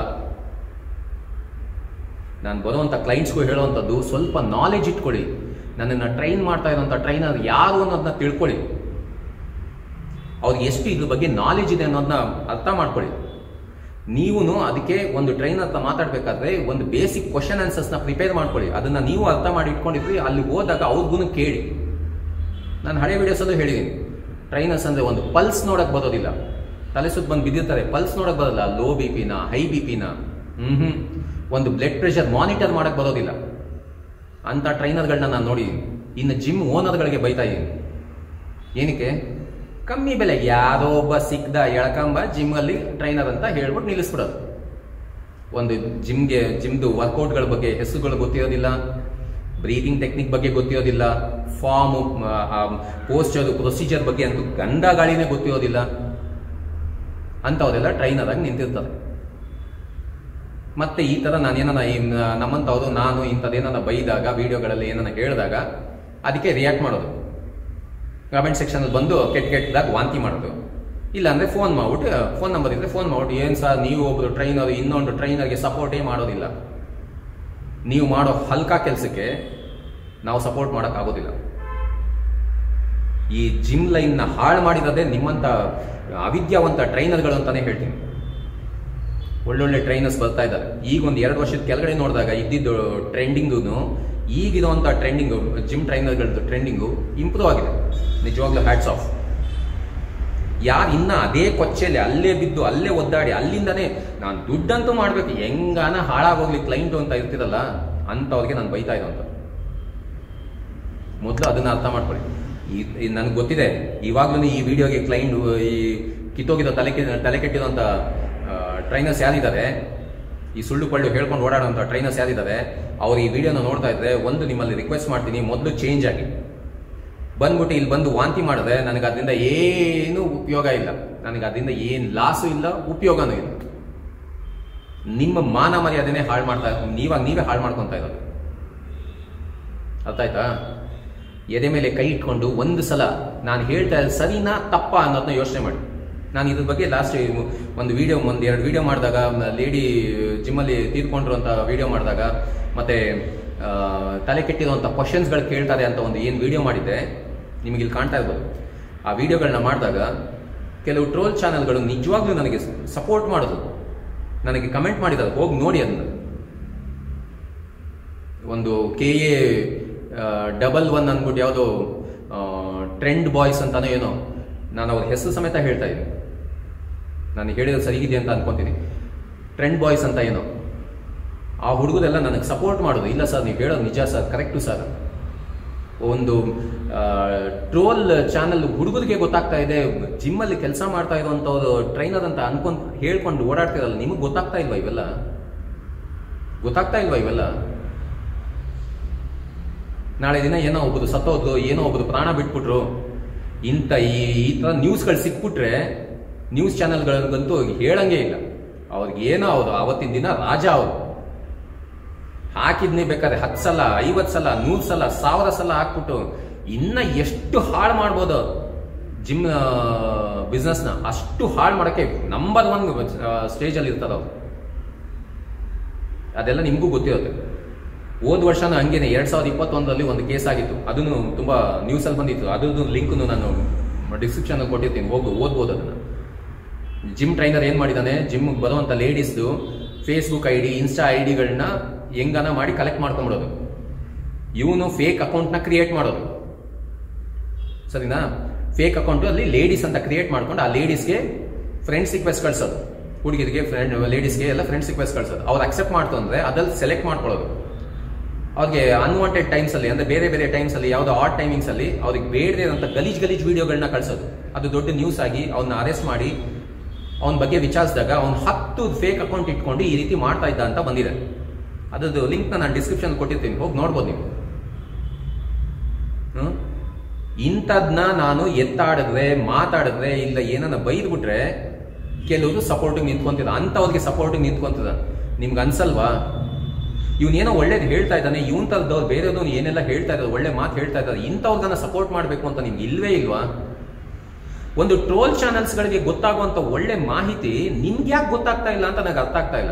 ನಾನು ಬರುವಂಥ ಕ್ಲೈಂಟ್ಸ್ಗೂ ಹೇಳುವಂಥದ್ದು ಸ್ವಲ್ಪ ನಾಲೆಜ್ ಇಟ್ಕೊಳ್ಳಿ ನನ್ನನ್ನು ಟ್ರೈನ್ ಮಾಡ್ತಾ ಇರೋಂಥ ಟ್ರೈನರ್ ಯಾರು ಅನ್ನೋದನ್ನ ತಿಳ್ಕೊಳ್ಳಿ ಅವ್ರಿಗೆ ಎಷ್ಟು ಇದ್ರ ಬಗ್ಗೆ ನಾಲೆಜ್ ಇದೆ ಅನ್ನೋದನ್ನ ಅರ್ಥ ಮಾಡ್ಕೊಳ್ಳಿ ನೀವು ಅದಕ್ಕೆ ಒಂದು ಟ್ರೈನರ್ ಹತ್ರ ಮಾತಾಡ್ಬೇಕಾದ್ರೆ ಒಂದು ಬೇಸಿಕ್ ಕ್ವಶನ್ ಆನ್ಸರ್ಸ್ನ ಪ್ರಿಪೇರ್ ಮಾಡ್ಕೊಳ್ಳಿ ಅದನ್ನ ನೀವು ಅರ್ಥ ಮಾಡಿ ಇಟ್ಕೊಂಡಿದ್ರಿ ಅಲ್ಲಿ ಹೋದಾಗ ಅವ್ರಿಗೂ ಕೇಳಿ ನಾನು ಹಳೆ ವಿಡಿಯೋಸಲ್ಲೂ ಹೇಳಿದ್ದೀನಿ ಟ್ರೈನರ್ಸ್ ಅಂದ್ರೆ ಒಂದು ಪಲ್ಸ್ ನೋಡಕ್ ಬರೋದಿಲ್ಲ ತಲೆ ಸುತ್ತ ಬಂದು ಬಿದ್ದಿರ್ತಾರೆ ಪಲ್ಸ್ ನೋಡಕ್ ಬರೋಲ್ಲ ಲೋ ಬಿ ಪಿನ ಹೈ ಬಿ ಪಿನ ಹ್ಮ್ ಹ್ಮ್ ಒಂದು ಬ್ಲಡ್ ಪ್ರೆಷರ್ ಮಾನಿಟರ್ ಮಾಡಕ್ ಬರೋದಿಲ್ಲ ಅಂತ ಟ್ರೈನರ್ಗಳನ್ನ ನಾನು ನೋಡಿದ್ದೀನಿ ಇನ್ನು ಜಿಮ್ ಓನರ್ಗಳಿಗೆ ಬೈತಾ ಇದ್ದೀನಿ ಏನಕ್ಕೆ ಕಮ್ಮಿ ಬೆಲೆ ಯಾರೋ ಒಬ್ಬ ಸಿಕ್ದ ಎಳ್ಕಂಬ ಜಿಮ್ ಅಲ್ಲಿ ಟ್ರೈನರ್ ಅಂತ ಹೇಳ್ಬಿಟ್ಟು ನಿಲ್ಲಿಸ್ಬಿಡೋದು ಒಂದು ಜಿಮ್ಗೆ ಜಿಮ್ದು ವರ್ಕೌಟ್ಗಳ ಬಗ್ಗೆ ಹೆಸರುಗಳು ಗೊತ್ತಿರೋದಿಲ್ಲ ಬ್ರೀದಿಂಗ್ ಟೆಕ್ನಿಕ್ ಬಗ್ಗೆ ಗೊತ್ತಿರೋದಿಲ್ಲ ಫಾರ್ಮ್ ಪೋಸ್ಚರ್ ಪ್ರೊಸೀಜರ್ ಬಗ್ಗೆ ಅಂತೂ ಗಂಡ ಗಾಳಿನೇ ಗೊತ್ತಿರೋದಿಲ್ಲ ಅಂಥವರೆಲ್ಲ ಟ್ರೈನರ್ ಆಗಿ ನಿಂತಿರ್ತಾರೆ ಮತ್ತೆ ಈ ತರ ನಾನೇನ ನಮ್ಮಂಥವ್ರು ನಾನು ಇಂಥದ್ದೇನ ಬೈದಾಗ ವಿಡಿಯೋಗಳಲ್ಲಿ ಏನನ್ನ ಹೇಳಿದಾಗ ಅದಕ್ಕೆ ರಿಯಾಕ್ಟ್ ಮಾಡೋದು ಕಮೆಂಟ್ ಸೆಕ್ಷನಲ್ಲಿ ಬಂದು ಕೆಟ್ಟ ಕೆಟ್ಟದಾಗ ವಾಂತಿ ಮಾಡೋದು ಇಲ್ಲ ಅಂದ್ರೆ ಫೋನ್ ಮಾಡ್ಬಿಟ್ಟು ಫೋನ್ ನಂಬರ್ ಇದ್ರೆ ಫೋನ್ ಮಾಡ್ಬಿಟ್ಟು ಏನು ಸರ್ ನೀವು ಒಬ್ರು ಟ್ರೈನರ್ ಇನ್ನೊಂದು ಟ್ರೈನರ್ಗೆ ಸಪೋರ್ಟೇ ಮಾಡೋದಿಲ್ಲ ನೀವು ಮಾಡೋ ಹಲ್ಕಾ ಕೆಲಸಕ್ಕೆ ನಾವು ಸಪೋರ್ಟ್ ಮಾಡೋಕ್ಕಾಗೋದಿಲ್ಲ ಈ ಜಿಮ್ ಲೈನ್ನ ಹಾಳು ಮಾಡಿರೋದೇ ನಿಮ್ಮಂಥ ಅವಿದ್ಯಾವಂತ ಟ್ರೈನರ್ಗಳು ಅಂತಾನೆ ಹೇಳ್ತೀನಿ ಒಳ್ಳೊಳ್ಳೆ ಟ್ರೈನರ್ಸ್ ಬರ್ತಾ ಇದ್ದಾರೆ ಈಗ ಒಂದು ಎರಡು ವರ್ಷದ ಕೆಳಗಡೆ ನೋಡಿದಾಗ ಇದ್ದಿದ್ದು ಟ್ರೆಂಡಿಂಗು ಈಗಿರುವಂಥ ಟ್ರೆಂಡಿಂಗು ಜಿಮ್ ಟ್ರೈನರ್ಗಳದ್ದು ಟ್ರೆಂಡಿಂಗು ಇಂಪ್ರೂವ್ ಆಗಿದೆ ನಿಜವಾಗ್ಲೂ ಹ್ಯಾಟ್ಸ್ ಆಫ್ ಯಾರು ಇನ್ನ ಅದೇ ಕೊಚ್ಚೆಲೆ ಅಲ್ಲೇ ಬಿದ್ದು ಅಲ್ಲೇ ಒದ್ದಾಡಿ ಅಲ್ಲಿಂದನೇ ನಾನು ದುಡ್ಡಂತೂ ಮಾಡ್ಬೇಕು ಹೆಂಗಾನ ಹಾಳಾಗೋಗ್ಲಿ ಕ್ಲೈಂಟು ಅಂತ ಇರ್ತಿರಲ್ಲ ಅಂಥವ್ರಿಗೆ ನಾನು ಬೈತಾ ಇರೋಂಥ ಮೊದಲು ಅದನ್ನ ಅರ್ಥ ಮಾಡ್ಕೊಳ್ಳಿ ಈ ನನಗೆ ಗೊತ್ತಿದೆ ಇವಾಗ್ಲೂ ಈ ವಿಡಿಯೋಗೆ ಕ್ಲೈಂಟ್ ಈ ಕಿತ್ತೋಗಿರೋ ತಲೆ ಕೆ- ತಲೆ ಕೆಟ್ಟಿರೋಂಥ ಟ್ರೈನರ್ಸ್ ಯಾರಿದ್ದಾರೆ ಈ ಸುಳ್ಳು ಪಳ್ಳು ಹೇಳ್ಕೊಂಡು ಓಡಾಡೋಂಥ ಟ್ರೈನರ್ಸ್ ಯಾರಿದ್ದಾರೆ ಅವ್ರು ಈ ವಿಡಿಯೋನ ನೋಡ್ತಾ ಇದ್ರೆ ಒಂದು ನಿಮ್ಮಲ್ಲಿ ರಿಕ್ವೆಸ್ಟ್ ಮಾಡ್ತೀನಿ ಮೊದಲು ಚೇಂಜ್ ಆಗಿ ಬಂದ್ಬಿಟ್ಟು ಇಲ್ಲಿ ಬಂದು ವಾಂತಿ ಮಾಡಿದ್ರೆ ನನಗೆ ಅದರಿಂದ ಏನೂ ಉಪಯೋಗ ಇಲ್ಲ ನನಗೆ ಅದರಿಂದ ಏನು ಲಾಸು ಇಲ್ಲ ಉಪಯೋಗನೂ ಇಲ್ಲ ನಿಮ್ಮ ಮಾನ ಮರ್ಯಾದೆನೇ ಹಾಳು ಮಾಡ್ತಾ ನೀವಾಗ ನೀವೇ ಹಾಳು ಮಾಡ್ಕೊತಾ ಇರೋದು ಅರ್ಥ ಆಯ್ತಾ ಎದೆ ಮೇಲೆ ಕೈ ಇಟ್ಕೊಂಡು ಒಂದು ಸಲ ನಾನು ಹೇಳ್ತಾ ಇರೋದು ಸರಿನಾ ತಪ್ಪಾ ಅನ್ನೋದನ್ನ ಯೋಚನೆ ಮಾಡಿ ನಾನು ಇದ್ರ ಬಗ್ಗೆ ಲಾಸ್ಟ್ ಒಂದು ವಿಡಿಯೋ ಒಂದು ಎರಡು ವಿಡಿಯೋ ಮಾಡಿದಾಗ ಲೇಡಿ ಜಿಮ್ಮಲ್ಲಿ ತೀರ್ಕೊಂಡ್ರು ಅಂತ ವಿಡಿಯೋ ಮಾಡಿದಾಗ ಮತ್ತೆ ಆ, ತಲೆ ಕೆಟ್ಟಿರುವಂಥ ಕ್ವಶನ್ಸ್ಗಳು ಕೇಳ್ತಾರೆ ಅಂತ ಒಂದು ಏನು ವಿಡಿಯೋ ಮಾಡಿದ್ದೆ ನಿಮಗೆ ಇಲ್ಲಿ ಕಾಣ್ತಾ ಇರ್ಬೋದು ಆ ವಿಡಿಯೋಗಳನ್ನ ಮಾಡಿದಾಗ ಕೆಲವು ಟ್ರೋಲ್ ಚಾನೆಲ್ಗಳು ನಿಜವಾಗ್ಲೂ ನನಗೆ ಸಪೋರ್ಟ್ ಮಾಡೋದು ನನಗೆ ಕಮೆಂಟ್ ಮಾಡಿದ್ದಾರೆ ಹೋಗಿ ನೋಡಿ ಅದನ್ನ ಒಂದು ಕೆ ಎ ಡಬಲ್ ಒನ್ ಅಂದ್ಬಿಟ್ಟು ಯಾವುದೋ ಟ್ರೆಂಡ್ ಬಾಯ್ಸ್ ಅಂತಾನೋ ಏನೋ ನಾನು ಅವ್ರ ಹೆಸರು ಸಮೇತ ಹೇಳ್ತಾ ಇದ್ದೀನಿ ನಾನು ಹೇಳಿದ್ರೆ ಸರಿಗಿದೆ ಅಂತ ಅನ್ಕೊಂತೀನಿ ಟ್ರೆಂಡ್ ಬಾಯ್ಸ್ ಅಂತ ಏನೋ ಆ ಹುಡುಗರೆಲ್ಲ ನನಗೆ ಸಪೋರ್ಟ್ ಮಾಡೋದು ಇಲ್ಲ ಸರ್ ನೀವು ಹೇಳೋದು ನಿಜ ಸರ್ ಕರೆಕ್ಟು ಸರ್ ಒಂದು ಟ್ರೋಲ್ ಚಾನಲ್ ಹುಡುಗರಿಗೆ ಗೊತ್ತಾಗ್ತಾ ಇದೆ ಜಿಮ್ಮಲ್ಲಿ ಕೆಲಸ ಮಾಡ್ತಾ ಇರುವಂಥವ್ರು ಟ್ರೈನರ್ ಅಂತ ಅನ್ಕೊಂಡ್ ಹೇಳ್ಕೊಂಡು ಓಡಾಡ್ತಿರಲ್ಲ ನಿಮಗೆ ಗೊತ್ತಾಗ್ತಾ ಇಲ್ವಾ ಇವೆಲ್ಲ ಗೊತ್ತಾಗ್ತಾ ಇಲ್ವಾ ಇವೆಲ್ಲ ನಾಳೆ ದಿನ ಏನೋ ಒಬ್ಬರು ಸತ್ತೋದ್ರು ಏನೋ ಒಬ್ಬರು ಪ್ರಾಣ ಬಿಟ್ಬಿಟ್ರು ಇಂಥ ಈ ಈ ಥರ ನ್ಯೂಸ್ಗಳು ಸಿಕ್ಬಿಟ್ರೆ ನ್ಯೂಸ್ ಚಾನೆಲ್ಗಳಿಗಂತೂ ಹೇಳಂಗೇ ಇಲ್ಲ ಅವ್ರಿಗೆ ಏನೋ ಅವರು ಅವತ್ತಿನ ದಿನ ರಾಜ ಅವರು ಹಾಕಿದ್ನೇ ಬೇಕಾದ್ರೆ ಹತ್ತು ಸಲ ಐವತ್ತು ಸಲ ನೂರು ಸಲ ಸಾವಿರ ಸಲ ಹಾಕ್ಬಿಟ್ಟು ಇನ್ನ ಎಷ್ಟು ಹಾಳು ಮಾಡ್ಬೋದು ಜಿಮ್ ಬಿಸ್ನೆಸ್ನ ಅಷ್ಟು ಹಾಳು ಮಾಡೋಕ್ಕೆ ನಂಬರ್ ಒನ್ ಸ್ಟೇಜಲ್ಲಿ ಇರ್ತಾರೆ ಅವರು ಅದೆಲ್ಲ ನಿಮಗೂ ಗೊತ್ತಿರುತ್ತೆ ಹೋದ ವರ್ಷನೂ ಹಂಗೇನೆ ಎರಡ್ ಸಾವಿರದ ಇಪ್ಪತ್ತೊಂದರಲ್ಲಿ ಒಂದು ಕೇಸ್ ಆಗಿತ್ತು ಅದನ್ನು ತುಂಬಾ ನ್ಯೂಸ್ ಅಲ್ಲಿ ಬಂದಿತ್ತು ಅದ್ರದ್ದು ಲಿಂಕ್ ನಾನು ಡಿಸ್ಕ್ರಿಪ್ಷನ್ ಕೊಟ್ಟಿರ್ತೀನಿ ಹೋಗು ಓದ್ಬೋದು ಅದನ್ನ ಜಿಮ್ ಟ್ರೈನರ್ ಏನ್ ಮಾಡಿದಾನೆ ಜಿಮ್ ಬರುವಂತ ಲೇಡೀಸ್ದು Facebook I D Insta I ಡಿಗಳನ್ನ ಹೆಂಗನ ಮಾಡಿ ಕಲೆಕ್ಟ್ ಮಾಡ್ಕೊಂಬಿಡೋದು ಇವನು ಫೇಕ್ ಅಕೌಂಟ್ನ ಕ್ರಿಯೇಟ್ ಮಾಡೋದು ಸರಿನಾ ಫೇಕ್ ಅಕೌಂಟ್ ಅಲ್ಲಿ ಲೇಡೀಸ್ ಅಂತ ಕ್ರಿಯೇಟ್ ಮಾಡ್ಕೊಂಡು ಆ ಲೇಡೀಸ್ಗೆ ಫ್ರೆಂಡ್ಸ್ ರಿಕ್ವೆಸ್ಟ್ ಕಳ್ಸೋದು ಹುಡುಗಿರಿಗೆ ಫ್ರೆಂಡ್ ಲೇಡೀಸ್ಗೆ ಎಲ್ಲ ಫ್ರೆಂಡ್ಸ್ ರಿಕ್ವೆಸ್ಟ್ ಕಳ್ಸೋದು ಅವ್ರು ಅಕ್ಸೆಪ್ಟ್ ಮಾಡ್ತು ಅಂದ್ರೆ ಅದ್ರಲ್ಲಿ ಸೆಲೆಕ್ಟ್ ಮಾಡ್ಕೊಳ್ಳೋದು ಅವ್ರಿಗೆ ಅನ್ವಾಂಟೆಡ್ ಟೈಮ್ಸ್ ಅಲ್ಲಿ ಅಂದ್ರೆ ಬೇರೆ ಬೇರೆ ಟೈಮ್ಸ್ ಅಲ್ಲಿ ಯಾವ್ದೋ ಆಡ್ ಟೈಮಿಂಗ್ಸ್ ಅಲ್ಲಿ ಅವ್ರಿಗೆ ಬೇಡದೇ ಇರೋಂಥ ಗಲೀಜ್ ಗಲೀಜ್ ವಿಡಿಯೋಗಳನ್ನ ಕಳ್ಸೋದು ಅದು ದೊಡ್ಡ ನ್ಯೂಸ್ ಆಗಿ ಅವನ್ನ ಅರೆಸ್ಟ್ ಮಾಡಿ ಅವನ ಬಗ್ಗೆ ವಿಚಾರಿಸಿದಾಗ ಅವ್ನು ಹತ್ತು ಫೇಕ್ ಅಕೌಂಟ್ ಇಟ್ಕೊಂಡು ಈ ರೀತಿ ಮಾಡ್ತಾ ಇದ್ದ ಅಂತ ಬಂದಿದೆ ಅದ್ರದ್ದು ಲಿಂಕ್ನ ನಾನು ಡಿಸ್ಕ್ರಿಪ್ಷನ್ ಕೊಟ್ಟಿರ್ತೀನಿ ಹೋಗಿ ನೋಡ್ಬೋದು ನೀವು ಹ್ಮ್ ಇಂಥದ್ನ ನಾನು ಎತ್ತಾಡಿದ್ರೆ ಮಾತಾಡಿದ್ರೆ ಇಲ್ಲ ಏನನ್ನ ಬೈದ್ಬಿಟ್ರೆ ಕೆಲವರು ಸಪೋರ್ಟಿಗೆ ನಿಂತ್ಕೊಂತಿದ ಅಂಥವ್ರಿಗೆ ಸಪೋರ್ಟಿಗೆ ನಿಂತ್ಕೊಂತದ ನಿಮ್ಗೆ ಅನ್ಸಲ್ವಾ ಇವನೇನೋ ಒಳ್ಳೇದು ಹೇಳ್ತಾ ಇದ್ದಾನೆ ಇವನ್ ತರದವ್ರು ಬೇರೆದವ್ನು ಏನೆಲ್ಲ ಹೇಳ್ತಾ ಇದ್ದಾರೆ ಒಳ್ಳೆ ಮಾತು ಹೇಳ್ತಾ ಇದ್ದಾರೆ ಇಂಥವ್ರನ್ನ ಸಪೋರ್ಟ್ ಮಾಡಬೇಕು ಅಂತ ನಿಮ್ಗೆ ಇಲ್ವೇ ಇಲ್ವಾ ಒಂದು ಟ್ರೋಲ್ ಚಾನೆಲ್ಸ್ಗಳಿಗೆ ಗೊತ್ತಾಗುವಂತ ಒಳ್ಳೆ ಮಾಹಿತಿ ನಿಮ್ಗೆ ಯಾಕೆ ಗೊತ್ತಾಗ್ತಾ ಇಲ್ಲ ಅಂತ ನನಗೆ ಅರ್ಥ ಆಗ್ತಾ ಇಲ್ಲ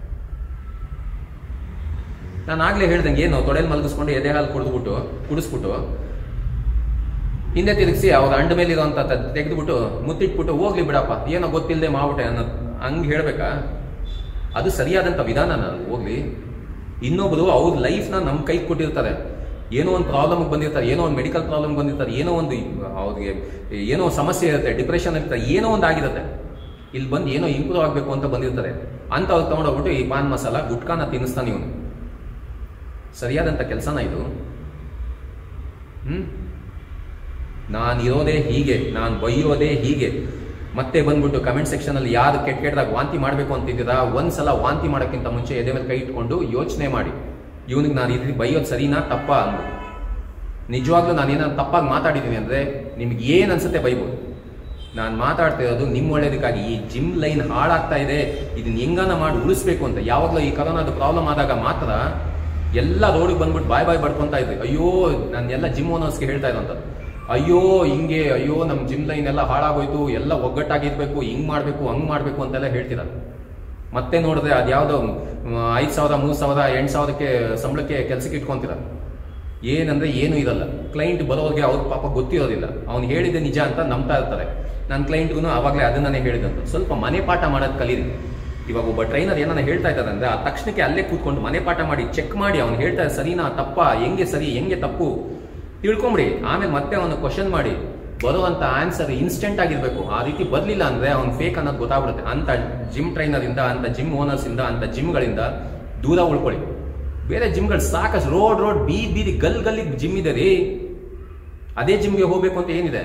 ನಾನು ಆಗ್ಲೇ ಹೇಳ್ದಂಗೆ ಏನು ತೊಡೆಲ್ ಮಲಗಿಸ್ಕೊಂಡು ಎದೆ ಹಾಲು ಕುಡಿದ್ಬಿಟ್ಟು ಕುಡಿಸ್ಬಿಟ್ಟು ಹಿಂದೆ ತಿರುಗಿಸಿ ಅವ್ರ ಅಂಡ ಮೇಲೆ ಇರೋಂಥ ತೆಗೆದ್ಬಿಟ್ಟು ಮುತ್ತಿಟ್ಬಿಟ್ಟು ಹೋಗ್ಲಿ ಬಿಡಪ್ಪ ಏನೋ ಗೊತ್ತಿಲ್ಲದೆ ಮಾಡ್ಬಿಟ್ಟೆ ಅನ್ನೋದು ಹಂಗೆ ಹೇಳ್ಬೇಕಾ ಅದು ಸರಿಯಾದಂಥ ವಿಧಾನ ನಾನು ಹೋಗ್ಲಿ ಇನ್ನೊಬ್ರು ಅವ್ರ ಲೈಫ್ನ ನಮ್ಮ ಕೈಗೆ ಕೊಟ್ಟಿರ್ತಾರೆ ಏನೋ ಒಂದು ಪ್ರಾಬ್ಲಮ್ ಬಂದಿರ್ತಾರೆ ಏನೋ ಒಂದು ಮೆಡಿಕಲ್ ಪ್ರಾಬ್ಲಮ್ ಬಂದಿರ್ತಾರೆ ಏನೋ ಒಂದು ಅವ್ರಿಗೆ ಏನೋ ಸಮಸ್ಯೆ ಇರುತ್ತೆ ಡಿಪ್ರೆಷನ್ ಇರುತ್ತೆ ಏನೋ ಒಂದು ಆಗಿರುತ್ತೆ ಇಲ್ಲಿ ಬಂದು ಏನೋ ಇಂಪ್ರೂವ್ ಆಗಬೇಕು ಅಂತ ಬಂದಿರ್ತಾರೆ ಅಂತ ಅವ್ರು ತಗೊಂಡೋಗ್ಬಿಟ್ಟು ಈ ಪಾನ್ ಮಸಾಲ ಗುಟ್ಕಾನ ತಿನ್ನಿಸ್ತಾನೆ ಇವನು ಸರಿಯಾದಂಥ ಕೆಲಸನ ಇದು ಹ್ಮ್ ನಾನು ಇರೋದೇ ಹೀಗೆ ನಾನು ಬೈಯೋದೇ ಹೀಗೆ ಮತ್ತೆ ಬಂದ್ಬಿಟ್ಟು ಕಮೆಂಟ್ ಸೆಕ್ಷನ್ ಅಲ್ಲಿ ಯಾರು ಕೆಟ್ಟ ಕೆಟ್ಟದಾಗ ವಾಂತಿ ಮಾಡಬೇಕು ಅಂತಿದ್ದೀರಾ ಒಂದ್ಸಲ ವಾಂತಿ ಮಾಡೋಕ್ಕಿಂತ ಮುಂಚೆ ಎದೆ ಮೇಲೆ ಕೈ ಇಟ್ಕೊಂಡು ಯೋಚನೆ ಮಾಡಿ ಇವನಿಗೆ ನಾನು ಇದು ಬೈಯೋದು ಸರಿನಾ ತಪ್ಪ ಅಂದು ನಿಜವಾಗ್ಲೂ ನಾನು ಏನಾದ್ರು ತಪ್ಪಾಗಿ ಮಾತಾಡಿದ್ದೀನಿ ಅಂದ್ರೆ ನಿಮ್ಗೆ ಏನು ಅನ್ಸುತ್ತೆ ಬೈಬೋದು ನಾನು ಮಾತಾಡ್ತಾ ಇರೋದು ನಿಮ್ಮ ಒಳ್ಳೇದಕ್ಕಾಗಿ ಈ ಜಿಮ್ ಲೈನ್ ಹಾಳಾಗ್ತಾ ಇದೆ ಇದನ್ನ ಹೆಂಗನ ಮಾಡಿ ಉಳಿಸ್ಬೇಕು ಅಂತ ಯಾವಾಗಲೂ ಈ ಕರೋನಾದ ಪ್ರಾಬ್ಲಮ್ ಆದಾಗ ಮಾತ್ರ ಎಲ್ಲ ರೋಡಿಗೆ ಬಂದ್ಬಿಟ್ಟು ಬಾಯ್ ಬಾಯ್ ಬಡ್ಕೊಂತಾ ಇದ್ದೆ ಅಯ್ಯೋ ನಾನು ಎಲ್ಲ ಜಿಮ್ ಓನರ್ಸ್ಗೆ ಹೇಳ್ತಾ ಇರೋಂಥದ್ದು ಅಯ್ಯೋ ಹಿಂಗೆ ಅಯ್ಯೋ ನಮ್ಮ ಜಿಮ್ ಲೈನ್ ಎಲ್ಲ ಹಾಳಾಗೋಯ್ತು ಎಲ್ಲ ಒಗ್ಗಟ್ಟಾಗಿರ್ಬೇಕು ಹಿಂಗ್ ಮಾಡ್ಬೇಕು ಹಂಗ್ ಮಾಡ್ಬೇಕು ಅಂತೆಲ್ಲ ಹೇಳ್ತಿದ್ದಾರೆ ಮತ್ತೆ ನೋಡಿದ್ರೆ ಅದ್ಯಾವುದೋ ಐದು ಸಾವಿರ ಮೂರು ಸಾವಿರ ಎಂಟು ಸಾವಿರಕ್ಕೆ ಸಂಬಳಕ್ಕೆ ಕೆಲಸಕ್ಕೆ ಇಟ್ಕೊಂತಿದ್ದಾರೆ ಏನಂದ್ರೆ ಏನು ಇರಲ್ಲ ಕ್ಲೈಂಟ್ ಬರೋರಿಗೆ ಅವ್ರ ಪಾಪ ಗೊತ್ತಿರೋದಿಲ್ಲ ಅವ್ನು ಹೇಳಿದೆ ನಿಜ ಅಂತ ನಂಬ್ತಾ ಇರ್ತಾರೆ ನನ್ನ ಕ್ಲೈಂಟ್ಗೂ ಆವಾಗಲೇ ಅದನ್ನೇ ಹೇಳಿದಂತು ಸ್ವಲ್ಪ ಮನೆ ಪಾಠ ಮಾಡೋದು ಕಲೀರಿ ಇವಾಗ ಒಬ್ಬ ಟ್ರೈನರ್ ಏನನ್ನ ಹೇಳ್ತಾ ಇದ್ದಾರೆ ಅಂದ್ರೆ ಆ ತಕ್ಷಣಕ್ಕೆ ಅಲ್ಲೇ ಕೂತ್ಕೊಂಡು ಮನೆ ಪಾಠ ಮಾಡಿ ಚೆಕ್ ಮಾಡಿ ಅವ್ನು ಹೇಳ್ತಾ ಇದ್ದಾರೆ ಸರಿನಾ ತಪ್ಪಾ ಹೆಂಗೆ ಸರಿ ಹೆಂಗೆ ತಪ್ಪು ತಿಳ್ಕೊಂಬಿಡಿ ಆಮೇಲೆ ಮತ್ತೆ ಅವನು ಕ್ವಶನ್ ಮಾಡಿ ಬರುವಂತ ಆನ್ಸರ್ ಇನ್ಸ್ಟೆಂಟ್ ಆಗಿರ್ಬೇಕು ಆ ರೀತಿ ಬರ್ಲಿಲ್ಲ ಅಂದ್ರೆ ಅವ್ನು ಫೇಕ್ ಅನ್ನೋದು ಗೊತ್ತಾಗ್ಬಿಡುತ್ತೆ ಅಂತ ಜಿಮ್ ಟ್ರೈನರ್ ಇಂದ ಅಂತ ಜಿಮ್ ಓನರ್ಸ್ ಇಂದ ಅಂತ ಜಿಮ್ಗಳಿಂದ ದೂರ ಉಳ್ಕೊಳ್ಳಿ ಬೇರೆ ಜಿಮ್ಗಳು ಸಾಕಷ್ಟು ರೋಡ್ ರೋಡ್ ಬೀದಿ ಬೀದಿ ಗಲ್ ಗಲ್ಲಿಗೆ ಜಿಮ್ ಇದೆ ರೀ ಅದೇ ಜಿಮ್ಗೆ ಹೋಗ್ಬೇಕು ಅಂತ ಏನಿದೆ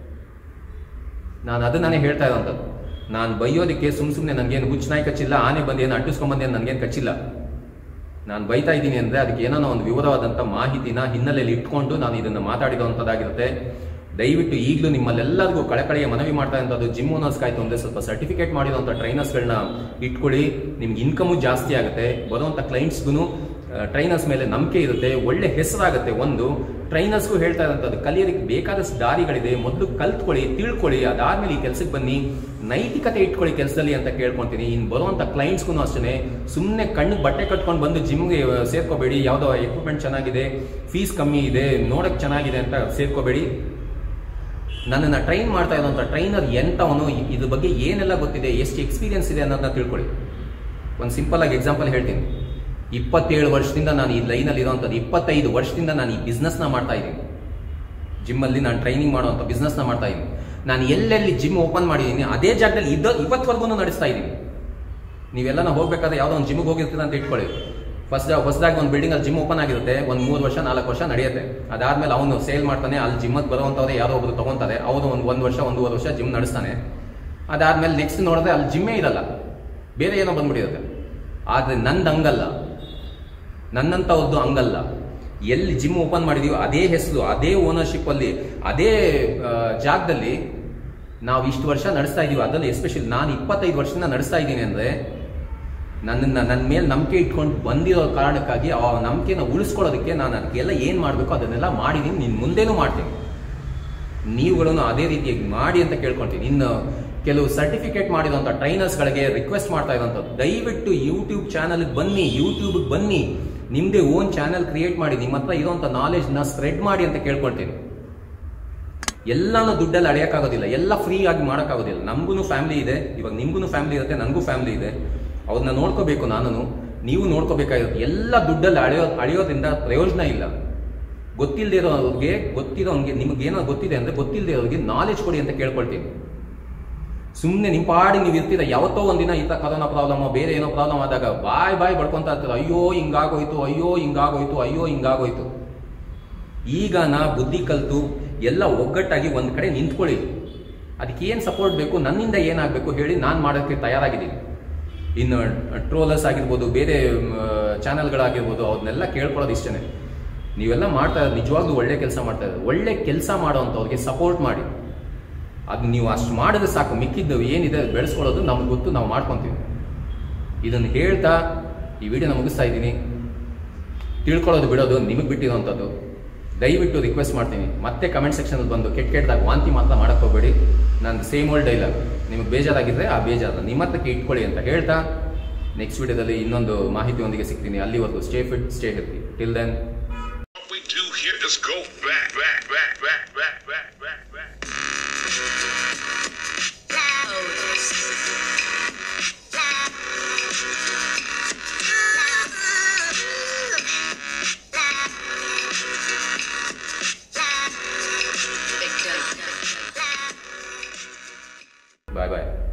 ನಾನು ಅದನ್ನೇ ಹೇಳ್ತಾ ಇರೋಂಥದ್ದು ನಾನು ಬೈಯೋದಕ್ಕೆ ಸುಮ್ ಸುಮ್ಮನೆ ನನಗೇನು ಹುಚ್ಚನಾಯಿ ಕಚ್ಚಿಲ್ಲ ಆನೆ ಬಂದು ಏನು ಅಂಟಿಸ್ಕೊಂಬಂದೇನು ನನಗೇನು ಕಚ್ಚಿಲ್ಲ ನಾನು ಬೈತಾ ಇದ್ದೀನಿ ಅಂದರೆ ಅದಕ್ಕೆ ಏನೋ ಒಂದು ವಿವರವಾದಂಥ ಮಾಹಿತಿನ ಹಿನ್ನೆಲೆಯಲ್ಲಿ ಇಟ್ಕೊಂಡು ನಾನು ಇದನ್ನು ಮಾತಾಡಿರೋವಂಥದ್ದಾಗಿರುತ್ತೆ ದಯವಿಟ್ಟು ಈಗಲೂ ನಿಮ್ಮಲ್ಲೆಲ್ಲರಿಗೂ ಕಳಕಳಿಯ ಮನವಿ ಮಾಡ್ತಾ ಇರೋದು ಜಿಮ್ ಓನರ್ಸ್ ಕಾಯ್ತು ಅಂದ್ರೆ ಸ್ವಲ್ಪ ಸರ್ಟಿಫಿಕೇಟ್ ಮಾಡಿರುವಂಥ ಟ್ರೈನರ್ಸ್ಗಳನ್ನ ಇಟ್ಕೊಳ್ಳಿ ನಿಮ್ಗೆ ಇನ್ಕಮು ಜಾಸ್ತಿ ಆಗುತ್ತೆ ಬರುವಂಥ ಕ್ಲೈಂಟ್ಸ್ಗೂ ಟ್ರೈನರ್ಸ್ ಮೇಲೆ ನಂಬಿಕೆ ಇರುತ್ತೆ ಒಳ್ಳೆ ಹೆಸರಾಗುತ್ತೆ ಒಂದು ಟ್ರೈನರ್ಸ್ಗೂ ಹೇಳ್ತಾ ಇರೋಂಥದ್ದು ಕಲಿಯೋದಕ್ಕೆ ಬೇಕಾದಷ್ಟು ದಾರಿಗಳಿದೆ ಮೊದಲು ಕಲ್ತ್ಕೊಳ್ಳಿ ತಿಳ್ಕೊಳ್ಳಿ ಅದಾದ್ಮೇಲೆ ಈ ಕೆಲಸಕ್ಕೆ ಬನ್ನಿ ನೈತಿಕತೆ ಇಟ್ಕೊಳ್ಳಿ ಕೆಲಸದಲ್ಲಿ ಅಂತ ಕೇಳ್ಕೊಂತೀನಿ ಇನ್ನು ಬರುವಂಥ ಕ್ಲೈಂಟ್ಸ್ಗೂ ಅಷ್ಟೇ ಸುಮ್ಮನೆ ಕಣ್ಣಿಗೆ ಬಟ್ಟೆ ಕಟ್ಕೊಂಡು ಬಂದು ಜಿಮ್ಗೆ ಸೇರ್ಕೋಬೇಡಿ ಯಾವುದೋ ಎಕ್ವಿಪ್ಮೆಂಟ್ ಚೆನ್ನಾಗಿದೆ ಫೀಸ್ ಕಮ್ಮಿ ಇದೆ ನೋಡಕ್ಕೆ ಚೆನ್ನಾಗಿದೆ ಅಂತ ಸೇರ್ಕೋಬೇಡಿ ನನ್ನನ್ನು ಟ್ರೈನ್ ಮಾಡ್ತಾ ಇರೋಂಥ ಟ್ರೈನರ್ ಎಂಥವನು ಇದ್ರ ಬಗ್ಗೆ ಏನೆಲ್ಲ ಗೊತ್ತಿದೆ ಎಷ್ಟು ಎಕ್ಸ್ಪೀರಿಯನ್ಸ್ ಇದೆ ಅನ್ನೋದನ್ನ ತಿಳ್ಕೊಳ್ಳಿ ಒಂದು ಸಿಂಪಲ್ ಆಗಿ ಎಕ್ಸಾಂಪಲ್ ಹೇಳ್ತೀನಿ ಇಪ್ಪತ್ತೇಳು ವರ್ಷದಿಂದ ನಾನು ಈ ಲೈನಲ್ಲಿ ಇರೋಂಥದ್ದು ಇಪ್ಪತ್ತೈದು ವರ್ಷದಿಂದ ನಾನು ಈ ಬಿಸ್ನೆಸ್ನ ಮಾಡ್ತಾ ಇದ್ದೀನಿ ಜಿಮ್ಮಲ್ಲಿ ನಾನು ಟ್ರೈನಿಂಗ್ ಮಾಡುವಂಥ ಬಿಸ್ನೆಸ್ನ ಮಾಡ್ತಾ ಇದ್ದೀನಿ ನಾನು ಎಲ್ಲೆಲ್ಲಿ ಜಿಮ್ ಓಪನ್ ಮಾಡಿದ್ದೀನಿ ಅದೇ ಜಾಗದಲ್ಲಿ ಇದ್ದ ಇವತ್ತವರೆಗೂ ನಡೆಸ್ತಾ ಇದ್ದೀನಿ ನೀವೆಲ್ಲ ಹೋಗ್ಬೇಕಾದ್ರೆ ಯಾವುದೋ ಒಂದು ಜಿಮ್ಗೆ ಹೋಗಿರ್ತೀರ ಅಂತ ಇಟ್ಕೊಳ್ಳಿ ಫಸ್ಟ್ ಹೊಸದಾಗಿ ಒಂದು ಬಿಲ್ಡಿಂಗ್ ಅಲ್ಲಿ ಜಿಮ್ ಓಪನ್ ಆಗಿರುತ್ತೆ ಒಂದು ಮೂರು ವರ್ಷ ನಾಲ್ಕು ವರ್ಷ ನಡೆಯುತ್ತೆ ಅದಾದ್ಮೇಲೆ ಅವನು ಸೇಲ್ ಮಾಡ್ತಾನೆ ಅಲ್ಲಿ ಜಿಮ್ಮಕ್ಕೆ ಬರುವಂಥವ್ರೆ ಯಾರೋ ಒಬ್ರು ತಗೊಂತಾರೆ ಅವನು ಒಂದು ಒಂದು ವರ್ಷ ಒಂದೂವರೆ ವರ್ಷ ಜಿಮ್ ನಡೆಸ್ತಾನೆ ಅದಾದ್ಮೇಲೆ ನೆಕ್ಸ್ಟ್ ನೋಡಿದ್ರೆ ಅಲ್ಲಿ ಜಿಮ್ಮೇ ಇರಲ್ಲ ಬೇರೆ ಏನೋ ಬಂದ್ಬಿಟ್ಟಿರುತ್ತೆ ಆದರೆ ನಂದು ಹಂಗಲ್ಲ ನನ್ನಂಥವ್ರದ್ದು ಹಂಗಲ್ಲ ಎಲ್ಲಿ ಜಿಮ್ ಓಪನ್ ಮಾಡಿದೀವೋ ಅದೇ ಹೆಸರು ಅದೇ ಓನರ್ಶಿಪ್ ಅಲ್ಲಿ ಅದೇ ಆ, ಜಾಗದಲ್ಲಿ ನಾವು ಇಷ್ಟು ವರ್ಷ ನಡೆಸ್ತಾ ಇದೀವಿ ಅದರಲ್ಲಿ ಎಸ್ಪೆಷಲಿ ನಾನು ಇಪ್ಪತ್ತೈದು ವರ್ಷದಿಂದ ನಡೆಸ್ತಾ ಇದ್ದೀನಿ ಅಂದ್ರೆ ನನ್ನನ್ನ ನನ್ನ ಮೇಲೆ ನಂಬಿಕೆ ಇಟ್ಕೊಂಡು ಬಂದಿರೋ ಕಾರಣಕ್ಕಾಗಿ ಆ ನಂಬಿಕೆನ ಉಳಿಸ್ಕೊಳ್ಳೋದಕ್ಕೆ ನಾನು ಅದಕ್ಕೆಲ್ಲ ಏನು ಮಾಡಬೇಕು ಅದನ್ನೆಲ್ಲ ಮಾಡಿದ್ದೀನಿ ನಿನ್ನ ಮುಂದೆನೂ ಮಾಡ್ತೀನಿ ನೀವುಗಳನ್ನು ಅದೇ ರೀತಿಯಾಗಿ ಮಾಡಿ ಅಂತ ಕೇಳ್ಕೊಳ್ತೀನಿ ಇನ್ನು ಕೆಲವು ಸರ್ಟಿಫಿಕೇಟ್ ಮಾಡಿರುವಂಥ ಟ್ರೈನರ್ಸ್ಗಳಿಗೆ ರಿಕ್ವೆಸ್ಟ್ ಮಾಡ್ತಾ ಇರೋಂಥದ್ದು ದಯವಿಟ್ಟು ಯೂಟ್ಯೂಬ್ ಚಾನಲ್ಗೆ ಬನ್ನಿ ಯೂಟ್ಯೂಬ್ಗೆ ಬನ್ನಿ ನಿಮ್ಮದೇ ಓನ್ ಚಾನಲ್ ಕ್ರಿಯೇಟ್ ಮಾಡಿ ನಿಮ್ಮ ಹತ್ರ ಇರೋಂಥ ನಾಲೆಜ್ನ ಸ್ಪ್ರೆಡ್ ಮಾಡಿ ಅಂತ ಕೇಳ್ಕೊಳ್ತೀನಿ ಎಲ್ಲಾನು ದುಡ್ಡಲ್ಲಿ ಅಳೆಯೋಕ್ಕಾಗೋದಿಲ್ಲ ಎಲ್ಲ ಫ್ರೀ ಆಗಿ ಮಾಡೋಕ್ಕಾಗೋದಿಲ್ಲ ನಮಗೂ ಫ್ಯಾಮಿಲಿ ಇದೆ ಇವಾಗ ನಿಮ್ಗೂ ಫ್ಯಾಮಿಲಿ ಇರುತ್ತೆ ನನಗೂ ಫ್ಯಾಮಿಲಿ ಇದೆ ಅವ್ರನ್ನ ನೋಡ್ಕೋಬೇಕು ನಾನು ನೀವು ನೋಡ್ಕೋಬೇಕಾಗಿರುತ್ತೆ ಎಲ್ಲ ದುಡ್ಡಲ್ಲಿ ಅಳೆಯೋ ಅಳೆಯೋದ್ರಿಂದ ಪ್ರಯೋಜನ ಇಲ್ಲ ಗೊತ್ತಿಲ್ಲದೆ ಇರೋರಿಗೆ ಗೊತ್ತಿರೋಂಗೆ ನಿಮ್ಗೆ ಏನೋ ಗೊತ್ತಿದೆ ಅಂದ್ರೆ ಗೊತ್ತಿಲ್ಲದೆ ಇರೋರಿಗೆ ನಾಲೆಜ್ ಕೊಡಿ ಅಂತ ಕೇಳ್ಕೊಳ್ತೀನಿ ಸುಮ್ಮನೆ ನಿಮ್ಮ ಪಾಡಿ ನೀವು ಇರ್ತೀರ ಯಾವತ್ತೋ ಒಂದಿನ ಈ ಕರೋನಾ ಪ್ರಾಬ್ಲಮ್ ಬೇರೆ ಏನೋ ಪ್ರಾಬ್ಲಮ್ ಆದಾಗ ಬಾಯ್ ಬಾಯ್ ಬಡ್ಕೊಂತ ಇರ್ತಾರೆ ಅಯ್ಯೋ ಹಿಂಗಾಗೋಯ್ತು ಅಯ್ಯೋ ಹಿಂಗಾಗೋಯ್ತು ಅಯ್ಯೋ ಹಿಂಗಾಗೋಯ್ತು ಈಗ ನಾ ಬುದ್ಧಿ ಕಲ್ತು ಎಲ್ಲ ಒಗ್ಗಟ್ಟಾಗಿ ಒಂದ್ ಕಡೆ ನಿಂತ್ಕೊಳ್ಳಿ ಅದಕ್ಕೆ ಏನು ಸಪೋರ್ಟ್ ಬೇಕು ನನ್ನಿಂದ ಏನಾಗಬೇಕು ಹೇಳಿ ನಾನು ಮಾಡೋಕ್ಕೆ ತಯಾರಾಗಿದ್ದೀನಿ ಇನ್ನು ಟ್ರೋಲರ್ಸ್ ಆಗಿರ್ಬೋದು ಬೇರೆ ಚಾನಲ್ಗಳಾಗಿರ್ಬೋದು ಅವನ್ನೆಲ್ಲ ಕೇಳ್ಕೊಳ್ಳೋದು ಇಷ್ಟನೇ ನೀವೆಲ್ಲ ಮಾಡ್ತಾ ಇರೋದು ನಿಜವಾಗ್ಲೂ ಒಳ್ಳೆ ಕೆಲಸ ಮಾಡ್ತಾ ಇರೋದು ಒಳ್ಳೆ ಕೆಲಸ ಮಾಡೋವಂಥವ್ರಿಗೆ ಸಪೋರ್ಟ್ ಮಾಡಿ ಅದು ನೀವು ಅಷ್ಟು ಮಾಡಿದ್ರೆ ಸಾಕು ಮಿಕ್ಕಿದ್ದು ಏನಿದೆ ಬೆಳೆಸ್ಕೊಳ್ಳೋದು ನಮ್ಗೆ ಗೊತ್ತು ನಾವು ಮಾಡ್ಕೊತೀವಿ ಇದನ್ನು ಹೇಳ್ತಾ ಈ ವಿಡಿಯೋನ ಮುಗಿಸ್ತಾ ಇದ್ದೀನಿ ತಿಳ್ಕೊಳ್ಳೋದು ಬಿಡೋದು ನಿಮಗೆ ಬಿಟ್ಟಿರೋವಂಥದ್ದು ದಯವಿಟ್ಟು ರಿಕ್ವೆಸ್ಟ್ ಮಾಡ್ತೀನಿ ಮತ್ತೆ ಕಮೆಂಟ್ ಸೆಕ್ಷನಲ್ಲಿ ಬಂದು ಕೆಟ್ಟ ಕೆಟ್ಟದಾಗ ವಾಂತಿ ಮಾತ್ರ ಮಾಡಕ್ಕೆ ಹೋಗಬೇಡಿ ನಂದು ಸೇಮ್ ಓಲ್ಡ್ ಡೈಲಾಗ್ ನಿಮಗೆ ಬೇಜಾರಾಗಿದ್ದರೆ ಆ ಬೇಜಾರ ನಿಮ್ಮ ಹತ್ರಕ್ಕೆ ಇಟ್ಕೊಳ್ಳಿ ಅಂತ ಹೇಳ್ತಾ ನೆಕ್ಸ್ಟ್ ವಿಡಿಯೋದಲ್ಲಿ ಇನ್ನೊಂದು ಮಾಹಿತಿಯೊಂದಿಗೆ ಸಿಗ್ತೀನಿ ಅಲ್ಲಿವರೆಗೂ stay fit stay healthy till then What we do here is go back, back, back, back, back, back, back, back. Big dog. Bye bye